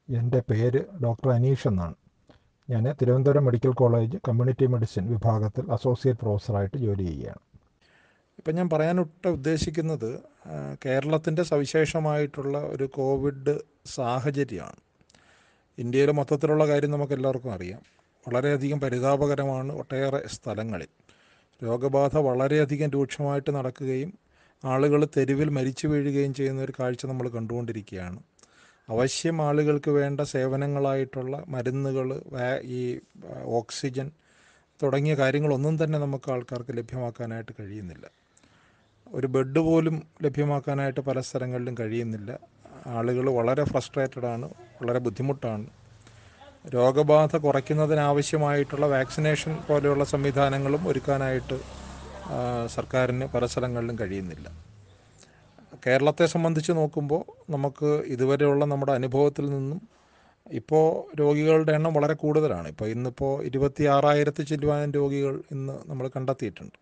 എൻ്റെ പേര് ഡോക്ടർ അനീഷ് എന്നാണ് ഞാൻ Thiruvananthapuram medical college community medicine വിഭാഗത്തിൽ അസോസിയേറ്റ് പ്രൊഫസറായിട്ട് ജോലി ചെയ്യുകയാണ് ഇപ്പം ഞാൻ പറയാനൊട്ട് ഉദ്ദേശിക്കുന്നത് കേരളത്തിൻ്റെ സവിശേഷമായിട്ടുള്ള ഒരു കോവിഡ് സാഹചര്യമാണ് ഇന്ത്യയിലെ മൊത്തത്തിലുള്ള കാര്യം നമുക്ക് എല്ലാവർക്കും അറിയാം വളരെയധികം പരിതാപകരമാണ് ഒട്ടേറെ സ്ഥലങ്ങളിൽ രോഗബാധ വളരെയധികം രൂക്ഷമായിട്ട് നടക്കുകയും ആളുകൾ തെരുവിൽ മരിച്ചു വീഴുകയും ചെയ്യുന്ന ഒരു കാഴ്ച നമ്മൾ കണ്ടുകൊണ്ടിരിക്കുകയാണ് അവശ്യം ആളുകൾക്ക് വേണ്ട സേവനങ്ങളായിട്ടുള്ള മരുന്നുകൾ ഈ ഓക്സിജൻ തുടങ്ങിയ കാര്യങ്ങളൊന്നും തന്നെ നമുക്ക് ആൾക്കാർക്ക് ലഭ്യമാക്കാനായിട്ട് കഴിയുന്നില്ല ഒരു ബെഡ് പോലും ലഭ്യമാക്കാനായിട്ട് പല സ്ഥലങ്ങളിലും കഴിയുന്നില്ല ആളുകൾ വളരെ ഫ്രസ്ട്രേറ്റഡ് ആണ് വളരെ ബുദ്ധിമുട്ടാണ് രോഗബാധ കുറയ്ക്കുന്നതിനാവശ്യമായിട്ടുള്ള വാക്സിനേഷൻ പോലെയുള്ള സംവിധാനങ്ങളും ഒരുക്കാനായിട്ട് സർക്കാരിന് പല സ്ഥലങ്ങളിലും കഴിയുന്നില്ല കേരളത്തെ സംബന്ധിച്ച് നോക്കുമ്പോൾ നമുക്ക് ഇതുവരെയുള്ള നമ്മുടെ അനുഭവത്തിൽ നിന്നും ഇപ്പോൾ രോഗികളുടെ എണ്ണം വളരെ കൂടുതലാണ് ഇപ്പോൾ ഇന്നിപ്പോൾ ഇരുപത്തി ആറായിരത്തി ചില്ലുവാനും രോഗികൾ ഇന്ന് നമ്മൾ കണ്ടെത്തിയിട്ടുണ്ട്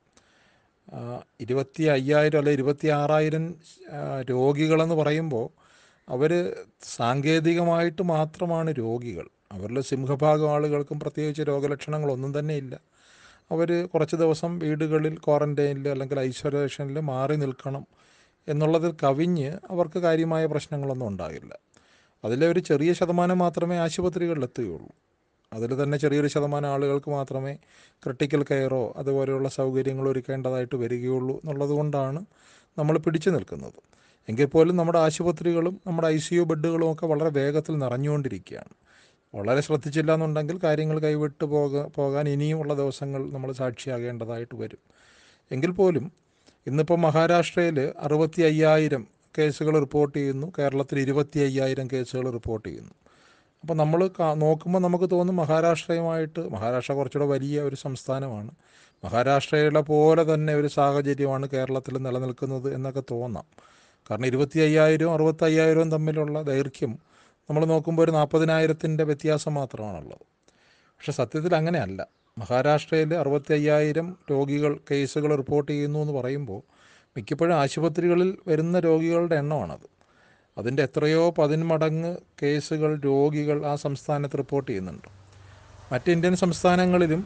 ഇരുപത്തി അയ്യായിരം അല്ലെ ഇരുപത്തി ആറായിരം രോഗികളെന്ന് പറയുമ്പോൾ അവർ സാങ്കേതികമായിട്ട് മാത്രമാണ് രോഗികൾ അവരിൽ സിംഹഭാഗം ആളുകൾക്കും പ്രത്യേകിച്ച് രോഗലക്ഷണങ്ങളൊന്നും തന്നെ ഇല്ല അവർ കുറച്ച് ദിവസം വീടുകളിൽ ക്വാറൻറ്റൈനിൽ അല്ലെങ്കിൽ ഐസൊലേഷനിൽ മാറി നിൽക്കണം എന്നുള്ളതിൽ കവിഞ്ഞ് അവർക്ക് കാര്യമായ പ്രശ്നങ്ങളൊന്നും ഉണ്ടാകില്ല അതിലെ ഒരു ചെറിയ ശതമാനം മാത്രമേ ആശുപത്രികളിൽ എത്തുകയുള്ളൂ അതിൽ തന്നെ ചെറിയൊരു ശതമാനം ആളുകൾക്ക് മാത്രമേ ക്രിട്ടിക്കൽ കെയറോ അതുപോലെയുള്ള സൗകര്യങ്ങൾ ഒരുക്കേണ്ടതായിട്ട് വരികയുള്ളൂ എന്നുള്ളത് കൊണ്ടാണ് നമ്മൾ പിടിച്ചു നിൽക്കുന്നത് എങ്കിൽ പോലും നമ്മുടെ ആശുപത്രികളും നമ്മുടെ ഐ സി യു ബെഡുകളും ഒക്കെ വളരെ വേഗത്തിൽ നിറഞ്ഞുകൊണ്ടിരിക്കുകയാണ് വളരെ ശ്രദ്ധിച്ചില്ല എന്നുണ്ടെങ്കിൽ കാര്യങ്ങൾ കൈവിട്ട് പോക പോകാൻ ഇനിയുമുള്ള ദിവസങ്ങൾ നമ്മൾ സാക്ഷിയാകേണ്ടതായിട്ട് വരും എങ്കിൽ പോലും ഇന്നിപ്പോൾ മഹാരാഷ്ട്രയിൽ അറുപത്തി അയ്യായിരം കേസുകൾ റിപ്പോർട്ട് ചെയ്യുന്നു കേരളത്തിൽ ഇരുപത്തി അയ്യായിരം കേസുകൾ റിപ്പോർട്ട് ചെയ്യുന്നു അപ്പോൾ നമ്മൾ നോക്കുമ്പോൾ നമുക്ക് തോന്നും മഹാരാഷ്ട്രയുമായിട്ട് മഹാരാഷ്ട്ര കുറച്ചുകൂടെ വലിയ ഒരു സംസ്ഥാനമാണ് മഹാരാഷ്ട്രയുടെ പോലെ തന്നെ ഒരു സാഹചര്യമാണ് കേരളത്തിൽ നിലനിൽക്കുന്നത് എന്നൊക്കെ തോന്നാം കാരണം ഇരുപത്തി അയ്യായിരവും അറുപത്തി അയ്യായിരവും തമ്മിലുള്ള ദൈർഘ്യം നമ്മൾ നോക്കുമ്പോൾ ഒരു നാൽപ്പതിനായിരത്തിൻ്റെ വ്യത്യാസം മാത്രമാണുള്ളത് പക്ഷെ സത്യത്തിൽ അങ്ങനെയല്ല മഹാരാഷ്ട്രയിൽ അറുപത്തി അയ്യായിരം രോഗികൾ കേസുകൾ റിപ്പോർട്ട് ചെയ്യുന്നു എന്ന് പറയുമ്പോൾ മിക്കപ്പോഴും ആശുപത്രികളിൽ വരുന്ന രോഗികളുടെ എണ്ണമാണത് അതിൻ്റെ എത്രയോ പതിന്മടങ്ങ് കേസുകൾ രോഗികൾ ആ സംസ്ഥാനത്ത് റിപ്പോർട്ട് ചെയ്യുന്നുണ്ട് മറ്റ് ഇന്ത്യൻ സംസ്ഥാനങ്ങളിലും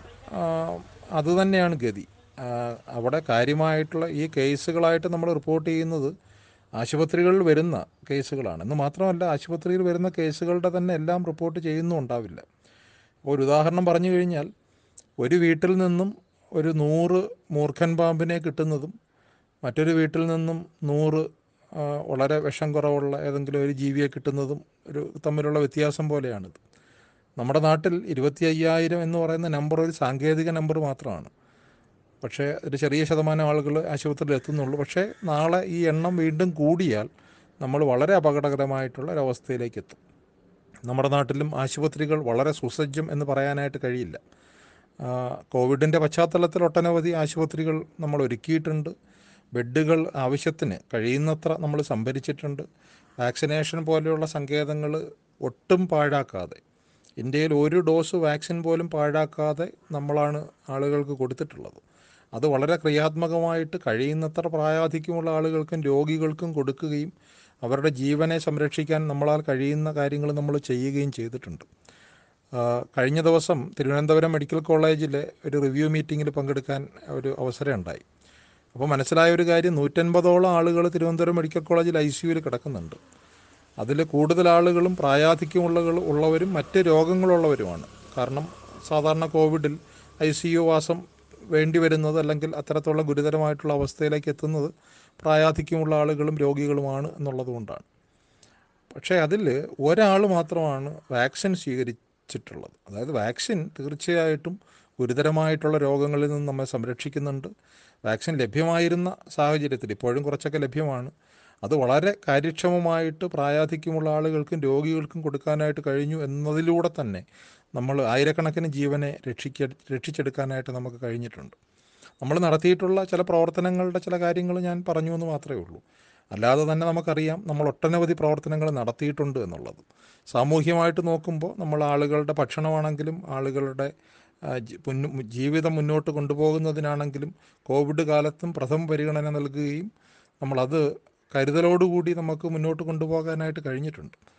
അതുതന്നെയാണ് ഗതി അവിടെ കാര്യമായിട്ടുള്ള ഈ കേസുകളായിട്ട് നമ്മൾ റിപ്പോർട്ട് ചെയ്യുന്നത് ആശുപത്രികളിൽ വരുന്ന കേസുകളാണ് എന്ന് മാത്രമല്ല ആശുപത്രിയിൽ വരുന്ന കേസുകളുടെ തന്നെ എല്ലാം റിപ്പോർട്ട് ചെയ്യുന്നുണ്ടാവില്ല ഒരു ഉദാഹരണം പറഞ്ഞു കഴിഞ്ഞാൽ ഒരു വീട്ടിൽ നിന്നും ഒരു നൂറ് മൂർഖൻ പാമ്പിനെ കിട്ടുന്നതും മറ്റൊരു വീട്ടിൽ നിന്നും നൂറ് വളരെ വിഷം കുറവുള്ള ഏതെങ്കിലും ഒരു ജീവിയെ കിട്ടുന്നതും ഒരു തമ്മിലുള്ള വ്യത്യാസം പോലെയാണിത് നമ്മുടെ നാട്ടിൽ ഇരുപത്തി അയ്യായിരം എന്ന് പറയുന്ന നമ്പർ ഒരു സാങ്കേതിക നമ്പർ മാത്രമാണ് പക്ഷേ ഒരു ചെറിയ ശതമാനം ആളുകൾ ആശുപത്രിയിൽ എത്തുന്നുള്ളൂ പക്ഷേ നാളെ ഈ എണ്ണം വീണ്ടും കൂടിയാൽ നമ്മൾ വളരെ അപകടകരമായിട്ടുള്ള ഒരവസ്ഥയിലേക്ക് എത്തും നമ്മുടെ നാട്ടിലും ആശുപത്രികൾ വളരെ സുസജ്ജം എന്ന് പറയാനായിട്ട് കഴിയില്ല കോവിഡിൻ്റെ പശ്ചാത്തലത്തിൽ ഒട്ടനവധി ആശുപത്രികൾ നമ്മൾ ഒരുക്കിയിട്ടുണ്ട് ബെഡുകൾ ആവശ്യത്തിന് കഴിയുന്നത്ര നമ്മൾ സംഭരിച്ചിട്ടുണ്ട് വാക്സിനേഷൻ പോലെയുള്ള സങ്കേതങ്ങൾ ഒട്ടും പാഴാക്കാതെ ഇന്ത്യയിൽ ഒരു ഡോസ് വാക്സിൻ പോലും പാഴാക്കാതെ നമ്മളാണ് ആളുകൾക്ക് കൊടുത്തിട്ടുള്ളത് അത് വളരെ ക്രിയാത്മകമായിട്ട് കഴിയുന്നത്ര പ്രായാധിക്യമുള്ള ആളുകൾക്കും രോഗികൾക്കും കൊടുക്കുകയും അവരുടെ ജീവനെ സംരക്ഷിക്കാൻ നമ്മളാൽ കഴിയുന്ന കാര്യങ്ങൾ നമ്മൾ ചെയ്യുകയും ചെയ്തിട്ടുണ്ട് കഴിഞ്ഞ ദിവസം തിരുവനന്തപുരം മെഡിക്കൽ കോളേജിലെ ഒരു റിവ്യൂ മീറ്റിങ്ങിൽ പങ്കെടുക്കാൻ ഒരു അവസരം ഉണ്ടായി അപ്പോൾ മനസ്സിലായ ഒരു കാര്യം നൂറ്റൻപതോളം ആളുകൾ തിരുവനന്തപുരം മെഡിക്കൽ കോളേജിൽ ഐ സി യുവിൽ കിടക്കുന്നുണ്ട് അതിൽ കൂടുതൽ ആളുകളും പ്രായാധിക്യമുള്ള ഉള്ളവരും മറ്റ് രോഗങ്ങളുള്ളവരുമാണ് കാരണം സാധാരണ കോവിഡിൽ ഐ സി യു വാസം വേണ്ടി വരുന്നത് അല്ലെങ്കിൽ അത്തരത്തിലുള്ള ഗുരുതരമായിട്ടുള്ള അവസ്ഥയിലേക്ക് എത്തുന്നത് പ്രായാധിക്യമുള്ള ആളുകളും രോഗികളുമാണ് എന്നുള്ളത് കൊണ്ടാണ് പക്ഷേ അതിൽ ഒരാൾ മാത്രമാണ് വാക്സിൻ സ്വീകരിച്ചിട്ടുള്ളത് അതായത് വാക്സിൻ തീർച്ചയായിട്ടും ഗുരുതരമായിട്ടുള്ള രോഗങ്ങളിൽ നിന്ന് നമ്മെ സംരക്ഷിക്കുന്നുണ്ട് വാക്സിൻ ലഭ്യമായിരുന്ന സാഹചര്യത്തിൽ ഇപ്പോഴും കുറച്ചൊക്കെ ലഭ്യമാണ് അത് വളരെ കാര്യക്ഷമമായിട്ട് പ്രായാധിക്യമുള്ള ആളുകൾക്കും രോഗികൾക്കും കൊടുക്കാനായിട്ട് കഴിഞ്ഞു എന്നതിലൂടെ തന്നെ നമ്മൾ ആയിരക്കണക്കിന് ജീവനെ രക്ഷിക്ക രക്ഷിച്ചെടുക്കാനായിട്ട് നമുക്ക് കഴിഞ്ഞിട്ടുണ്ട് നമ്മൾ നടത്തിയിട്ടുള്ള ചില പ്രവർത്തനങ്ങളുടെ ചില കാര്യങ്ങൾ ഞാൻ പറഞ്ഞു എന്ന് മാത്രമേ ഉള്ളൂ അല്ലാതെ തന്നെ നമുക്കറിയാം നമ്മൾ ഒട്ടനവധി പ്രവർത്തനങ്ങൾ നടത്തിയിട്ടുണ്ട് എന്നുള്ളത് സാമൂഹ്യമായിട്ട് നോക്കുമ്പോൾ നമ്മൾ ആളുകളുടെ ഭക്ഷണമാണെങ്കിലും ആളുകളുടെ ജീവിതം മുന്നോട്ട് കൊണ്ടുപോകുന്നതിനാണെങ്കിലും കോവിഡ് കാലത്തും പ്രഥമ പരിഗണന നൽകുകയും നമ്മളത് കരുതലോടുകൂടി നമുക്ക് മുന്നോട്ട് കൊണ്ടുപോകാനായിട്ട് കഴിഞ്ഞിട്ടുണ്ട്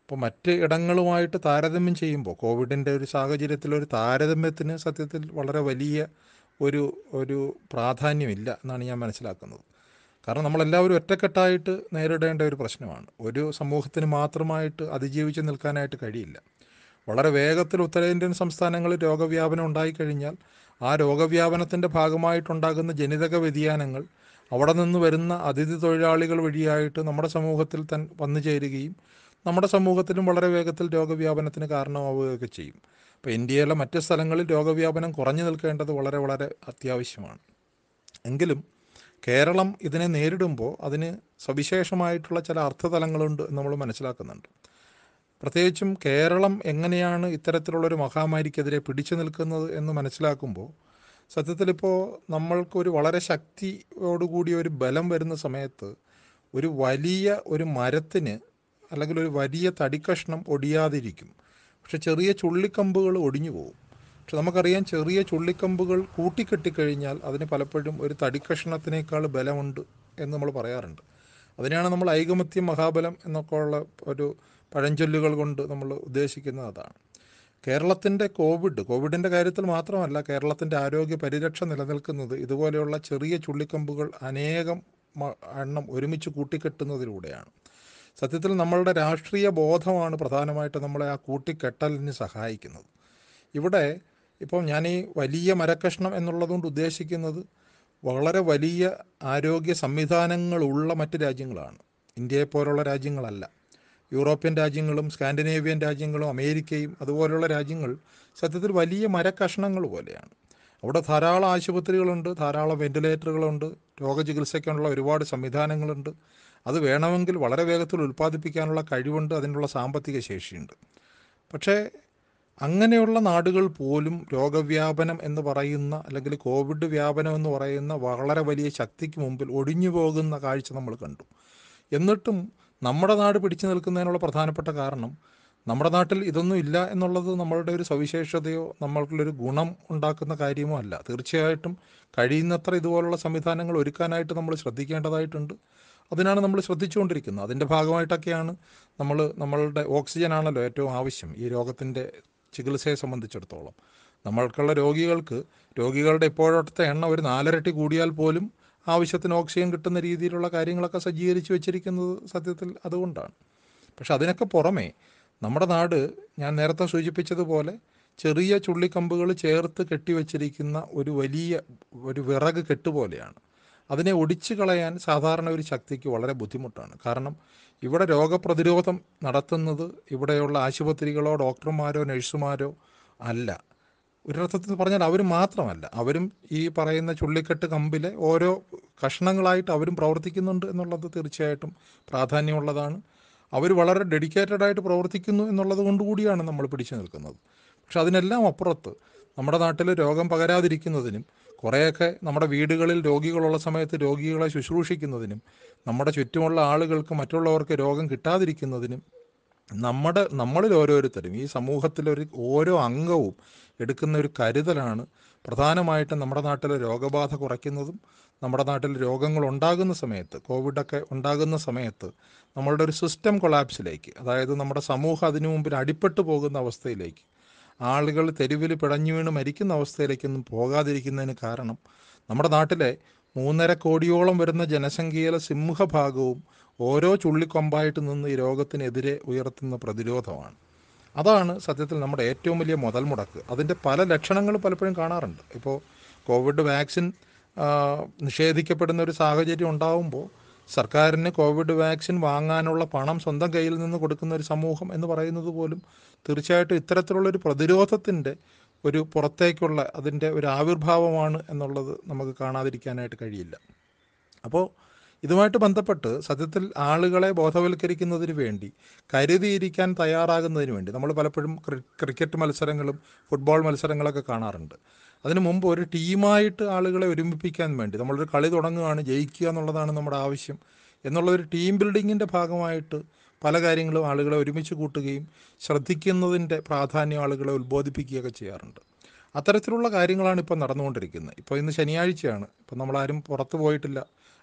അപ്പോൾ മറ്റ് ഇടങ്ങളുമായിട്ട് താരതമ്യം ചെയ്യുമ്പോൾ കോവിഡിൻ്റെ ഒരു സാഹചര്യത്തിൽ ഒരു താരതമ്യത്തിന് സത്യത്തിൽ വളരെ വലിയ ഒരു ഒരു പ്രാധാന്യമില്ല എന്നാണ് ഞാൻ മനസ്സിലാക്കുന്നത് കാരണം നമ്മളെല്ലാവരും ഒറ്റക്കെട്ടായിട്ട് നേരിടേണ്ട ഒരു പ്രശ്നമാണ് ഒരു സമൂഹത്തിന് മാത്രമായിട്ട് അതിജീവിച്ച് നിൽക്കാനായിട്ട് കഴിയില്ല വളരെ വേഗത്തിൽ ഉത്തരേന്ത്യൻ സംസ്ഥാനങ്ങളിൽ രോഗവ്യാപനം ഉണ്ടായിക്കഴിഞ്ഞാൽ ആ രോഗവ്യാപനത്തിൻ്റെ ഭാഗമായിട്ടുണ്ടാകുന്ന ജനിതക വ്യതിയാനങ്ങൾ അവിടെ നിന്ന് വരുന്ന അതിഥി തൊഴിലാളികൾ വഴിയായിട്ട് നമ്മുടെ സമൂഹത്തിൽ തൻ വന്നു ചേരുകയും നമ്മുടെ സമൂഹത്തിലും വളരെ വേഗത്തിൽ രോഗവ്യാപനത്തിന് കാരണമാവുകയൊക്കെ ചെയ്യും അപ്പോൾ ഇന്ത്യയിലെ മറ്റ് സ്ഥലങ്ങളിൽ രോഗവ്യാപനം കുറഞ്ഞു നിൽക്കേണ്ടത് വളരെ വളരെ അത്യാവശ്യമാണ് എങ്കിലും കേരളം ഇതിനെ നേരിടുമ്പോൾ അതിന് സവിശേഷമായിട്ടുള്ള ചില അർത്ഥതലങ്ങളുണ്ട് എന്ന് നമ്മൾ മനസ്സിലാക്കുന്നുണ്ട് പ്രത്യേകിച്ചും കേരളം എങ്ങനെയാണ് ഇത്തരത്തിലുള്ളൊരു മഹാമാരിക്കെതിരെ പിടിച്ചു നിൽക്കുന്നത് എന്ന് മനസ്സിലാക്കുമ്പോൾ സത്യത്തിലിപ്പോൾ നമ്മൾക്കൊരു വളരെ ശക്തിയോടുകൂടി ഒരു ബലം വരുന്ന സമയത്ത് ഒരു വലിയ ഒരു മരത്തിന് അല്ലെങ്കിൽ ഒരു വലിയ തടിക്കഷ്ണം ഒടിയാതിരിക്കും പക്ഷെ ചെറിയ ചുള്ളിക്കമ്പുകൾ ഒടിഞ്ഞു പോകും പക്ഷെ നമുക്കറിയാം ചെറിയ ചുള്ളിക്കമ്പുകൾ കൂട്ടിക്കെട്ടിക്കഴിഞ്ഞാൽ അതിന് പലപ്പോഴും ഒരു തടിക്കഷ്ണത്തിനേക്കാൾ ബലമുണ്ട് എന്ന് നമ്മൾ പറയാറുണ്ട് അതിനെയാണ് നമ്മൾ ഐകമത്യം മഹാബലം എന്നൊക്കെ ഉള്ള ഒരു പഴഞ്ചൊല്ലുകൾ കൊണ്ട് നമ്മൾ ഉദ്ദേശിക്കുന്നത് അതാണ് കേരളത്തിൻ്റെ കോവിഡ് കോവിഡിൻ്റെ കാര്യത്തിൽ മാത്രമല്ല കേരളത്തിൻ്റെ ആരോഗ്യ പരിരക്ഷ നിലനിൽക്കുന്നത് ഇതുപോലെയുള്ള ചെറിയ ചുള്ളിക്കമ്പുകൾ അനേകം മ- എണ്ണം ഒരുമിച്ച് കൂട്ടിക്കെട്ടുന്നതിലൂടെയാണ് സത്യത്തിൽ നമ്മളുടെ രാഷ്ട്രീയ ബോധമാണ് പ്രധാനമായിട്ട് നമ്മളെ ആ കൂട്ടിക്കെട്ടലിന് സഹായിക്കുന്നത് ഇവിടെ ഇപ്പോൾ ഞാൻ ഈ വലിയ മരക്കഷ്ണം എന്നുള്ളതുകൊണ്ട് ഉദ്ദേശിക്കുന്നത് വളരെ വലിയ ആരോഗ്യ സംവിധാനങ്ങളുള്ള മറ്റ് രാജ്യങ്ങളാണ് ഇന്ത്യയെ പോലുള്ള രാജ്യങ്ങളല്ല യൂറോപ്യൻ രാജ്യങ്ങളും സ്കാൻഡിനേവിയൻ രാജ്യങ്ങളും അമേരിക്കയും അതുപോലുള്ള രാജ്യങ്ങൾ സത്യത്തിൽ വലിയ മരക്കഷ്ണങ്ങൾ പോലെയാണ് അവിടെ ധാരാളം ആശുപത്രികളുണ്ട് ധാരാളം വെന്റിലേറ്ററുകളുണ്ട് രോഗചികിത്സയ്ക്കാനുള്ള ഒരുപാട് സംവിധാനങ്ങളുണ്ട് അത് വേണമെങ്കിൽ വളരെ വേഗത്തിൽ ഉൽപ്പാദിപ്പിക്കാനുള്ള കഴിവുണ്ട് അതിനുള്ള സാമ്പത്തിക ശേഷിയുണ്ട് പക്ഷേ അങ്ങനെയുള്ള നാടുകൾ പോലും രോഗവ്യാപനം എന്ന് പറയുന്ന അല്ലെങ്കിൽ കോവിഡ് വ്യാപനം എന്ന് പറയുന്ന വളരെ വലിയ ശക്തിക്ക് മുമ്പിൽ ഒടിഞ്ഞു പോകുന്ന കാഴ്ച നമ്മൾ കണ്ടു എന്നിട്ടും നമ്മുടെ നാട് പിടിച്ചു നിൽക്കുന്നതിനുള്ള പ്രധാനപ്പെട്ട കാരണം നമ്മുടെ നാട്ടിൽ ഇതൊന്നും ഇല്ല എന്നുള്ളത് നമ്മളുടെ ഒരു സവിശേഷതയോ നമ്മൾക്കുള്ളൊരു ഗുണം ഉണ്ടാക്കുന്ന കാര്യമോ അല്ല തീർച്ചയായിട്ടും കഴിയുന്നത്ര ഇതുപോലുള്ള സംവിധാനങ്ങൾ ഒരുക്കാനായിട്ട് നമ്മൾ ശ്രദ്ധിക്കേണ്ടതായിട്ടുണ്ട് അതിനാണ് നമ്മൾ ശ്രദ്ധിച്ചുകൊണ്ടിരിക്കുന്നത് അതിൻ്റെ ഭാഗമായിട്ടൊക്കെയാണ് നമ്മൾ നമ്മളുടെ ഓക്സിജൻ ആണല്ലോ ഏറ്റവും ആവശ്യം ഈ രോഗത്തിൻ്റെ ചികിത്സയെ സംബന്ധിച്ചിടത്തോളം നമ്മൾക്കുള്ള രോഗികൾക്ക് രോഗികളുടെ ഇപ്പോഴത്തെ എണ്ണ ഒരു നാലരട്ടി കൂടിയാൽ പോലും ആവശ്യത്തിന് ഓക്സിജൻ കിട്ടുന്ന രീതിയിലുള്ള കാര്യങ്ങളൊക്കെ സജ്ജീകരിച്ച് വെച്ചിരിക്കുന്നത് സത്യത്തിൽ അതുകൊണ്ടാണ് പക്ഷെ അതിനൊക്കെ പുറമേ നമ്മുടെ നാട് ഞാൻ നേരത്തെ സൂചിപ്പിച്ചതുപോലെ ചെറിയ ചുള്ളിക്കമ്പുകൾ ചേർത്ത് കെട്ടിവെച്ചിരിക്കുന്ന ഒരു വലിയ ഒരു വിറക് കെട്ടുപോലെയാണ് അതിനെ ഒടിച്ചു കളയാൻ സാധാരണ ഒരു ശക്തിക്ക് വളരെ ബുദ്ധിമുട്ടാണ് കാരണം ഇവിടെ രോഗപ്രതിരോധം നടത്തുന്നത് ഇവിടെയുള്ള ആശുപത്രികളോ ഡോക്ടർമാരോ നഴ്സുമാരോ അല്ല ഒരർത്ഥത്തിൽ പറഞ്ഞാൽ അവർ മാത്രമല്ല അവരും ഈ പറയുന്ന ചുള്ളിക്കെട്ട് കമ്പിലെ ഓരോ കഷ്ണങ്ങളായിട്ട് അവരും പ്രവർത്തിക്കുന്നുണ്ട് എന്നുള്ളത് തീർച്ചയായിട്ടും പ്രാധാന്യമുള്ളതാണ് അവർ വളരെ ഡെഡിക്കേറ്റഡ് ആയിട്ട് പ്രവർത്തിക്കുന്നു എന്നുള്ളത് കൊണ്ടുകൂടിയാണ് നമ്മൾ പിടിച്ചു നിൽക്കുന്നത് പക്ഷെ അതിനെല്ലാം അപ്പുറത്ത് നമ്മുടെ നാട്ടിൽ രോഗം പകരാതിരിക്കുന്നതിനും കുറേയൊക്കെ നമ്മുടെ വീടുകളിൽ രോഗികളുള്ള സമയത്ത് രോഗികളെ ശുശ്രൂഷിക്കുന്നതിനും നമ്മുടെ ചുറ്റുമുള്ള ആളുകൾക്ക് മറ്റുള്ളവർക്ക് രോഗം കിട്ടാതിരിക്കുന്നതിനും നമ്മുടെ നമ്മളിൽ ഓരോരുത്തരും ഈ സമൂഹത്തിലൊരു ഓരോ അംഗവും എടുക്കുന്ന ഒരു കരുതലാണ് പ്രധാനമായിട്ടും നമ്മുടെ നാട്ടിലെ രോഗബാധ കുറയ്ക്കുന്നതും നമ്മുടെ നാട്ടിൽ രോഗങ്ങൾ ഉണ്ടാകുന്ന സമയത്ത് കോവിഡൊക്കെ ഉണ്ടാകുന്ന സമയത്ത് നമ്മളുടെ ഒരു സിസ്റ്റം കൊളാപ്സിലേക്ക് അതായത് നമ്മുടെ സമൂഹം അതിനു മുമ്പിൽ അടിപ്പെട്ടു പോകുന്ന അവസ്ഥയിലേക്ക് ആളുകൾ തെരുവിൽ പിടഞ്ഞു വീണ് മരിക്കുന്ന അവസ്ഥയിലേക്കൊന്നും പോകാതിരിക്കുന്നതിന് കാരണം നമ്മുടെ നാട്ടിലെ മൂന്നര കോടിയോളം വരുന്ന ജനസംഖ്യയിലെ സിംഹഭാഗവും ഓരോ ചുള്ളിക്കൊമ്പായിട്ട് നിന്ന് ഈ രോഗത്തിനെതിരെ ഉയർത്തുന്ന പ്രതിരോധമാണ് അതാണ് സത്യത്തിൽ നമ്മുടെ ഏറ്റവും വലിയ മുതൽ മുടക്ക് അതിൻ്റെ പല ലക്ഷണങ്ങളും പലപ്പോഴും കാണാറുണ്ട് ഇപ്പോൾ കോവിഡ് വാക്സിൻ ആ, നിഷേധിക്കപ്പെടുന്ന ഒരു സാഹചര്യം ഉണ്ടാവുമ്പോൾ സർക്കാരിന് കോവിഡ് വാക്സിൻ വാങ്ങാനുള്ള പണം സ്വന്തം കയ്യിൽ നിന്ന് കൊടുക്കുന്ന ഒരു സമൂഹം എന്ന് പറയുന്നത് പോലും തീർച്ചയായിട്ടും ഇത്തരത്തിലുള്ള ഒരു പ്രതിരോധത്തിൻ്റെ ഒരു പുറത്തേക്കുള്ള അതിൻ്റെ ഒരു ആവിർഭാവമാണ് എന്നുള്ളത് നമുക്ക് കാണാതിരിക്കാനായിട്ട് കഴിയില്ല അപ്പോൾ ഇതുമായിട്ട് ബന്ധപ്പെട്ട് സത്യത്തിൽ ആളുകളെ ബോധവൽക്കരിക്കുന്നതിന് വേണ്ടി കരുതിയിരിക്കാൻ തയ്യാറാകുന്നതിന് വേണ്ടി നമ്മൾ പലപ്പോഴും ക്രി- ക്രിക്കറ്റ് മത്സരങ്ങളും ഫുട്ബോൾ മത്സരങ്ങളൊക്കെ കാണാറുണ്ട് അതിനു മുമ്പ് ഒരു ടീമായിട്ട് ആളുകളെ ഒരുമിപ്പിക്കാൻ വേണ്ടി നമ്മളൊരു കളി തുടങ്ങുകയാണ് ജയിക്കുക എന്നുള്ളതാണ് നമ്മുടെ ആവശ്യം എന്നുള്ള ഒരു ടീം ബിൽഡിങ്ങിൻ്റെ ഭാഗമായിട്ട് പല കാര്യങ്ങളും ആളുകളെ ഒരുമിച്ച് കൂട്ടുകയും ശ്രദ്ധിക്കുന്നതിൻ്റെ പ്രാധാന്യം ആളുകളെ ഉത്ബോധിപ്പിക്കുകയൊക്കെ ചെയ്യാറുണ്ട് അത്തരത്തിലുള്ള കാര്യങ്ങളാണ് ഇപ്പോൾ നടന്നുകൊണ്ടിരിക്കുന്നത് ഇപ്പോൾ ഇന്ന് ശനിയാഴ്ചയാണ് ഇപ്പം നമ്മളാരും പുറത്ത് പോയിട്ടില്ല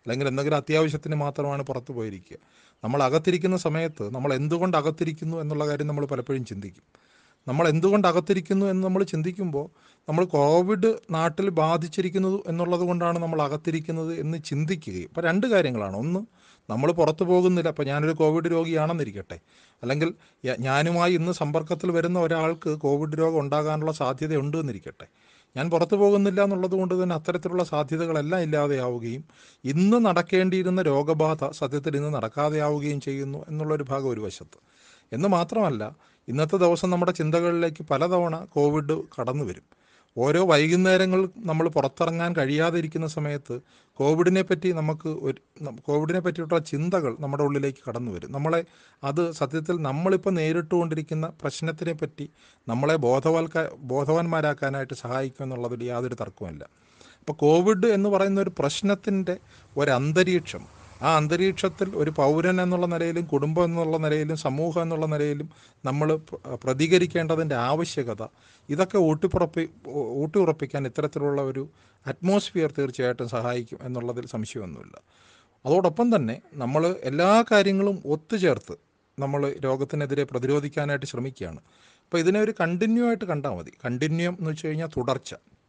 അല്ലെങ്കിൽ എന്തെങ്കിലും അത്യാവശ്യത്തിന് മാത്രമാണ് പുറത്ത് പോയിരിക്കുക നമ്മൾ അകത്തിരിക്കുന്ന സമയത്ത് നമ്മൾ എന്തുകൊണ്ട് അകത്തിരിക്കുന്നു എന്നുള്ള കാര്യം നമ്മൾ പലപ്പോഴും ചിന്തിക്കും നമ്മൾ എന്തുകൊണ്ട് അകത്തിരിക്കുന്നു എന്ന് നമ്മൾ ചിന്തിക്കുമ്പോൾ നമ്മൾ കോവിഡ് നാട്ടിൽ ബാധിച്ചിരിക്കുന്നത് എന്നുള്ളത് കൊണ്ടാണ് നമ്മൾ അകത്തിരിക്കുന്നത് എന്ന് ചിന്തിക്കുകയും ഇപ്പോൾ രണ്ട് കാര്യങ്ങളാണ് ഒന്ന് നമ്മൾ പുറത്തു പോകുന്നില്ല അപ്പോൾ ഞാനൊരു കോവിഡ് രോഗിയാണെന്നിരിക്കട്ടെ അല്ലെങ്കിൽ യ- ഞാനുമായി ഇന്ന് സമ്പർക്കത്തിൽ വരുന്ന ഒരാൾക്ക് കോവിഡ് രോഗം ഉണ്ടാകാനുള്ള സാധ്യതയുണ്ട് എന്നിരിക്കട്ടെ ഞാൻ പുറത്തു പോകുന്നില്ല എന്നുള്ളത് കൊണ്ട് തന്നെ അത്തരത്തിലുള്ള സാധ്യതകളെല്ലാം ഇല്ലാതെയാവുകയും ഇന്ന് നടക്കേണ്ടിയിരുന്ന രോഗബാധ സത്യത്തിൽ ഇന്ന് നടക്കാതെയാവുകയും ചെയ്യുന്നു എന്നുള്ളൊരു ഭാഗം ഒരു വശത്ത് എന്ന് മാത്രമല്ല ഇന്നത്തെ ദിവസം നമ്മുടെ ചിന്തകളിലേക്ക് പലതവണ കോവിഡ് കടന്നു വരും ഓരോ വൈകുന്നേരങ്ങൾ നമ്മൾ പുറത്തിറങ്ങാൻ കഴിയാതെ ഇരിക്കുന്ന സമയത്ത് കോവിഡിനെ പറ്റി നമുക്ക് ഒരു നം- കോവിഡിനെ പറ്റിയിട്ടുള്ള ചിന്തകൾ നമ്മുടെ ഉള്ളിലേക്ക് കടന്നു വരും നമ്മളെ അത് സത്യത്തിൽ നമ്മളിപ്പോൾ നേരിട്ടുകൊണ്ടിരിക്കുന്ന പ്രശ്നത്തിനെ പറ്റി നമ്മളെ ബോധവൽക്ക ബോധവാന്മാരാക്കാനായിട്ട് സഹായിക്കും എന്നുള്ളതിൽ യാതൊരു തർക്കവുമില്ല അപ്പോൾ കോവിഡ് എന്ന് പറയുന്ന ഒരു പ്രശ്നത്തിൻ്റെ ഒരു അന്തരീക്ഷം ആ അന്തരീക്ഷത്തിൽ ഒരു പൗരൻ എന്നുള്ള നിലയിലും കുടുംബം എന്നുള്ള നിലയിലും സമൂഹം എന്നുള്ള നിലയിലും നമ്മൾ പ്ര- പ്രതികരിക്കേണ്ടതിൻ്റെ ആവശ്യകത ഇതൊക്കെ ഊട്ടിപ്പുറപ്പി ഊ- ഊട്ടിയുറപ്പിക്കാൻ ഇത്തരത്തിലുള്ള ഒരു അറ്റ്മോസ്ഫിയർ തീർച്ചയായിട്ടും സഹായിക്കും എന്നുള്ളതിൽ സംശയമൊന്നുമില്ല അതോടൊപ്പം തന്നെ നമ്മൾ എല്ലാ കാര്യങ്ങളും ഒത്തുചേർത്ത് നമ്മൾ രോഗത്തിനെതിരെ പ്രതിരോധിക്കാനായിട്ട് ശ്രമിക്കുകയാണ് അപ്പോൾ ഇതിനെ ഒരു കണ്ടിന്യൂ ആയിട്ട് കണ്ടാൽ മതി കണ്ടിന്യൂ എന്ന് വെച്ച് കഴിഞ്ഞാൽ തുടർച്ച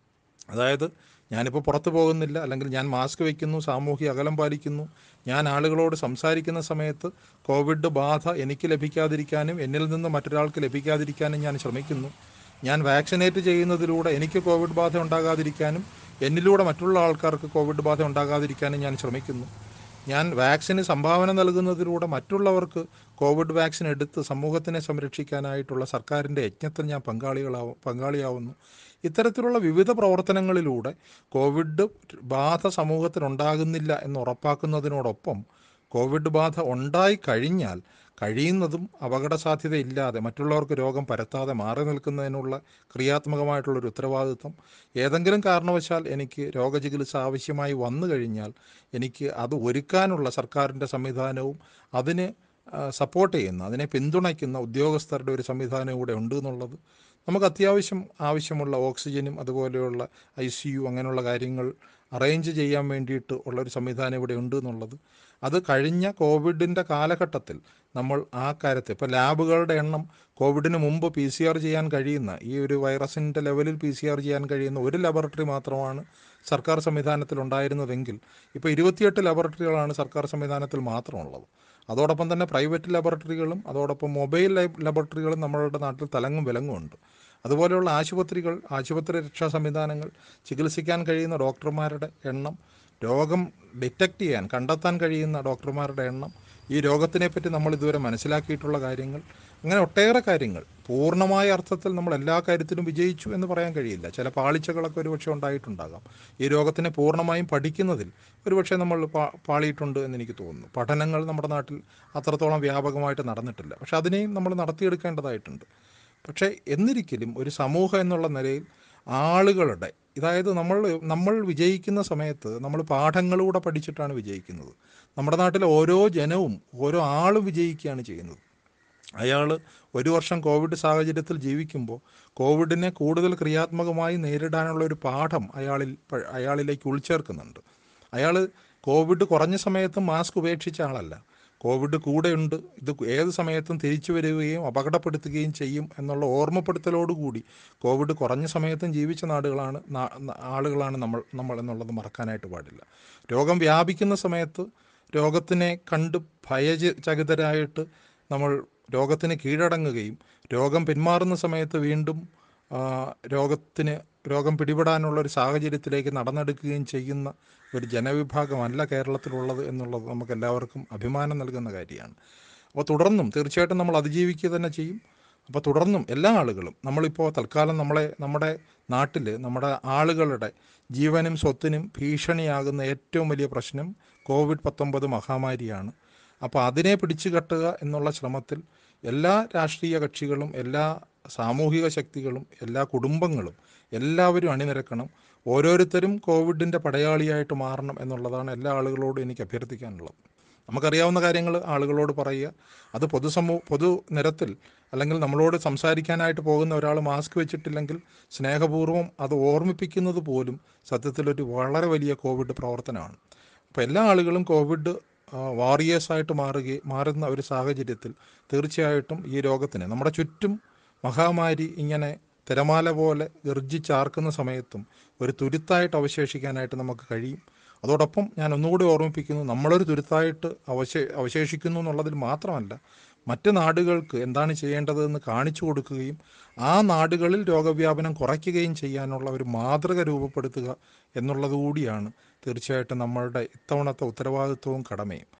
അതായത് ഞാനിപ്പോൾ പുറത്ത് പോകുന്നില്ല അല്ലെങ്കിൽ ഞാൻ മാസ്ക് വയ്ക്കുന്നു സാമൂഹിക അകലം പാലിക്കുന്നു ഞാൻ ആളുകളോട് സംസാരിക്കുന്ന സമയത്ത് കോവിഡ് ബാധ എനിക്ക് ലഭിക്കാതിരിക്കാനും എന്നിൽ നിന്ന് മറ്റൊരാൾക്ക് ലഭിക്കാതിരിക്കാനും ഞാൻ ശ്രമിക്കുന്നു ഞാൻ വാക്സിനേറ്റ് ചെയ്യുന്നതിലൂടെ എനിക്ക് കോവിഡ് ബാധ ഉണ്ടാകാതിരിക്കാനും എന്നിലൂടെ മറ്റുള്ള ആൾക്കാർക്ക് കോവിഡ് ബാധ ഉണ്ടാകാതിരിക്കാനും ഞാൻ ശ്രമിക്കുന്നു ഞാൻ വാക്സിന് സംഭാവന നൽകുന്നതിലൂടെ മറ്റുള്ളവർക്ക് കോവിഡ് വാക്സിൻ എടുത്ത് സമൂഹത്തിനെ സംരക്ഷിക്കാനായിട്ടുള്ള സർക്കാരിൻ്റെ യജ്ഞത്തിൽ ഞാൻ പങ്കാളികളാവും പങ്കാളിയാവുന്നു ഇത്തരത്തിലുള്ള വിവിധ പ്രവർത്തനങ്ങളിലൂടെ കോവിഡ് ബാധ സമൂഹത്തിനുണ്ടാകുന്നില്ല എന്ന് ഉറപ്പാക്കുന്നതിനോടൊപ്പം കോവിഡ് ബാധ ഉണ്ടായി കഴിഞ്ഞാൽ കഴിയുന്നതും അപകട സാധ്യതയില്ലാതെ മറ്റുള്ളവർക്ക് രോഗം പരത്താതെ മാറി നിൽക്കുന്നതിനുള്ള ക്രിയാത്മകമായിട്ടുള്ളൊരു ഉത്തരവാദിത്വം ഏതെങ്കിലും കാരണവശാൽ എനിക്ക് രോഗചികിത്സ ആവശ്യമായി വന്നു കഴിഞ്ഞാൽ എനിക്ക് അത് ഒരുക്കാനുള്ള സർക്കാരിൻ്റെ സംവിധാനവും അതിന് ആ, സപ്പോർട്ട് ചെയ്യുന്ന അതിനെ പിന്തുണയ്ക്കുന്ന ഉദ്യോഗസ്ഥരുടെ ഒരു സംവിധാനം കൂടെ ഉണ്ട് എന്നുള്ളത് നമുക്ക് അത്യാവശ്യം ആവശ്യമുള്ള ഓക്സിജനും അതുപോലെയുള്ള ഐ സി യു അങ്ങനെയുള്ള കാര്യങ്ങൾ അറേഞ്ച് ചെയ്യാൻ വേണ്ടിയിട്ട് ഉള്ളൊരു സംവിധാനം ഇവിടെ ഉണ്ട് എന്നുള്ളത് അത് കഴിഞ്ഞ കോവിഡിൻ്റെ കാലഘട്ടത്തിൽ നമ്മൾ ആ കാര്യത്തിൽ ഇപ്പോൾ ലാബുകളുടെ എണ്ണം കോവിഡിന് മുമ്പ് പി സി ആർ ചെയ്യാൻ കഴിയുന്ന ഈ ഒരു വൈറസിൻ്റെ ലെവലിൽ പി സി ആർ ചെയ്യാൻ കഴിയുന്ന ഒരു ലബോറട്ടറി മാത്രമാണ് സർക്കാർ സംവിധാനത്തിൽ ഉണ്ടായിരുന്നതെങ്കിൽ ഇപ്പോൾ ഇരുപത്തിയെട്ട് ലബോറട്ടറികളാണ് സർക്കാർ സംവിധാനത്തിൽ മാത്രമുള്ളത് അതോടൊപ്പം തന്നെ പ്രൈവറ്റ് ലബോറട്ടറികളും അതോടൊപ്പം മൊബൈൽ ലൈബ് ലബോറട്ടറികളും നമ്മളുടെ നാട്ടിൽ തലങ്ങും വിലങ്ങും ഉണ്ട് അതുപോലെയുള്ള ആശുപത്രികൾ ആശുപത്രി രക്ഷാ സംവിധാനങ്ങൾ ചികിത്സിക്കാൻ കഴിയുന്ന ഡോക്ടർമാരുടെ എണ്ണം രോഗം ഡിറ്റക്റ്റ് ചെയ്യാൻ കണ്ടെത്താൻ കഴിയുന്ന ഡോക്ടർമാരുടെ എണ്ണം ഈ രോഗത്തിനെപ്പറ്റി നമ്മൾ ഇതുവരെ മനസ്സിലാക്കിയിട്ടുള്ള കാര്യങ്ങൾ അങ്ങനെ ഒട്ടേറെ കാര്യങ്ങൾ പൂർണ്ണമായ അർത്ഥത്തിൽ നമ്മൾ എല്ലാ കാര്യത്തിലും വിജയിച്ചു എന്ന് പറയാൻ കഴിയില്ല ചില പാളിച്ചകളൊക്കെ ഒരുപക്ഷെ ഉണ്ടായിട്ടുണ്ടാകാം ഈ രോഗത്തിനെ പൂർണ്ണമായും പഠിക്കുന്നതിൽ ഒരുപക്ഷെ നമ്മൾ പാ പാളിയിട്ടുണ്ട് എന്ന് എനിക്ക് തോന്നുന്നു പഠനങ്ങൾ നമ്മുടെ നാട്ടിൽ അത്രത്തോളം വ്യാപകമായിട്ട് നടന്നിട്ടില്ല പക്ഷെ അതിനെയും നമ്മൾ നടത്തിയെടുക്കേണ്ടതായിട്ടുണ്ട് പക്ഷേ എന്നിരിക്കലും ഒരു സമൂഹം എന്നുള്ള നിലയിൽ ആളുകളുടെ അതായത് നമ്മൾ നമ്മൾ വിജയിക്കുന്ന സമയത്ത് നമ്മൾ പാഠങ്ങളിലൂടെ പഠിച്ചിട്ടാണ് വിജയിക്കുന്നത് നമ്മുടെ നാട്ടിലെ ഓരോ ജനവും ഓരോ ആളും വിജയിക്കുകയാണ് ചെയ്യുന്നത് അയാൾ ഒരു വർഷം കോവിഡ് സാഹചര്യത്തിൽ ജീവിക്കുമ്പോൾ കോവിഡിനെ കൂടുതൽ ക്രിയാത്മകമായി നേരിടാനുള്ള ഒരു പാഠം അയാളിൽ പ- അയാളിലേക്ക് ഉൾച്ചേർക്കുന്നുണ്ട് അയാൾ കോവിഡ് കുറഞ്ഞ സമയത്ത് മാസ്ക് ഉപേക്ഷിച്ച ആളല്ല കോവിഡ് കൂടെയുണ്ട് ഇത് ഏത് സമയത്തും തിരിച്ചു വരികയും അപകടപ്പെടുത്തുകയും ചെയ്യും എന്നുള്ള ഓർമ്മപ്പെടുത്തലോടുകൂടി കോവിഡ് കുറഞ്ഞ സമയത്തും ജീവിച്ച നാടുകളാണ് നാ- ന- ആളുകളാണ് നമ്മൾ നമ്മൾ എന്നുള്ളത് മറക്കാനായിട്ട് പാടില്ല രോഗം വ്യാപിക്കുന്ന സമയത്ത് രോഗത്തിനെ കണ്ട് ഭയചകിതരായിട്ട് നമ്മൾ രോഗത്തിന് കീഴടങ്ങുകയും രോഗം പിന്മാറുന്ന സമയത്ത് വീണ്ടും ആ, രോഗത്തിന് രോഗം പിടിപെടാനുള്ള ഒരു സാഹചര്യത്തിലേക്ക് നടന്നെടുക്കുകയും ചെയ്യുന്ന ഒരു ജനവിഭാഗമല്ല കേരളത്തിലുള്ളത് എന്നുള്ളത് നമുക്ക് എല്ലാവർക്കും അഭിമാനം നൽകുന്ന കാര്യമാണ് അപ്പോൾ തുടർന്നും തീർച്ചയായിട്ടും നമ്മൾ അതിജീവിക്കുക തന്നെ ചെയ്യും അപ്പോൾ തുടർന്നും എല്ലാ ആളുകളും നമ്മളിപ്പോൾ തൽക്കാലം നമ്മളെ നമ്മുടെ നാട്ടിൽ നമ്മുടെ ആളുകളുടെ ജീവനും സ്വത്തിനും ഭീഷണിയാകുന്ന ഏറ്റവും വലിയ പ്രശ്നം കോവിഡ് പത്തൊമ്പത് മഹാമാരിയാണ് അപ്പോൾ അതിനെ പിടിച്ചു കെട്ടുക എന്നുള്ള ശ്രമത്തിൽ എല്ലാ രാഷ്ട്രീയ കക്ഷികളും എല്ലാ സാമൂഹിക ശക്തികളും എല്ലാ കുടുംബങ്ങളും എല്ലാവരും അണിനിരക്കണം ഓരോരുത്തരും കോവിഡിൻ്റെ പടയാളിയായിട്ട് മാറണം എന്നുള്ളതാണ് എല്ലാ ആളുകളോടും എനിക്ക് അഭ്യർത്ഥിക്കാനുള്ളത് നമുക്കറിയാവുന്ന കാര്യങ്ങൾ ആളുകളോട് പറയുക അത് പൊതുസമൂ പൊതു നിരത്തിൽ അല്ലെങ്കിൽ നമ്മളോട് സംസാരിക്കാനായിട്ട് പോകുന്ന ഒരാൾ മാസ്ക് വെച്ചിട്ടില്ലെങ്കിൽ സ്നേഹപൂർവ്വം അത് ഓർമ്മിപ്പിക്കുന്നത് പോലും സത്യത്തിലൊരു വളരെ വലിയ കോവിഡ് പ്രവർത്തനമാണ് അപ്പോൾ എല്ലാ ആളുകളും കോവിഡ് വാറിയേഴ്സായിട്ട് മാറുകയും മാറുന്ന ഒരു സാഹചര്യത്തിൽ തീർച്ചയായിട്ടും ഈ രോഗത്തിന് നമ്മുടെ ചുറ്റും മഹാമാരി ഇങ്ങനെ തിരമാല പോലെ ഗർജിച്ചാർക്കുന്ന സമയത്തും ഒരു തുരുത്തായിട്ട് അവശേഷിക്കാനായിട്ട് നമുക്ക് കഴിയും അതോടൊപ്പം ഞാൻ ഒന്നുകൂടി ഓർമ്മിപ്പിക്കുന്നു നമ്മളൊരു തുരുത്തായിട്ട് അവശേ അവശേഷിക്കുന്നു എന്നുള്ളതിൽ മാത്രമല്ല മറ്റ് നാടുകൾക്ക് എന്താണ് ചെയ്യേണ്ടതെന്ന് കാണിച്ചു കൊടുക്കുകയും ആ നാടുകളിൽ രോഗവ്യാപനം കുറയ്ക്കുകയും ചെയ്യാനുള്ള ഒരു മാതൃക രൂപപ്പെടുത്തുക എന്നുള്ളത് കൂടിയാണ് തീർച്ചയായിട്ടും നമ്മളുടെ ഇത്തവണത്തെ ഉത്തരവാദിത്വവും കടമയും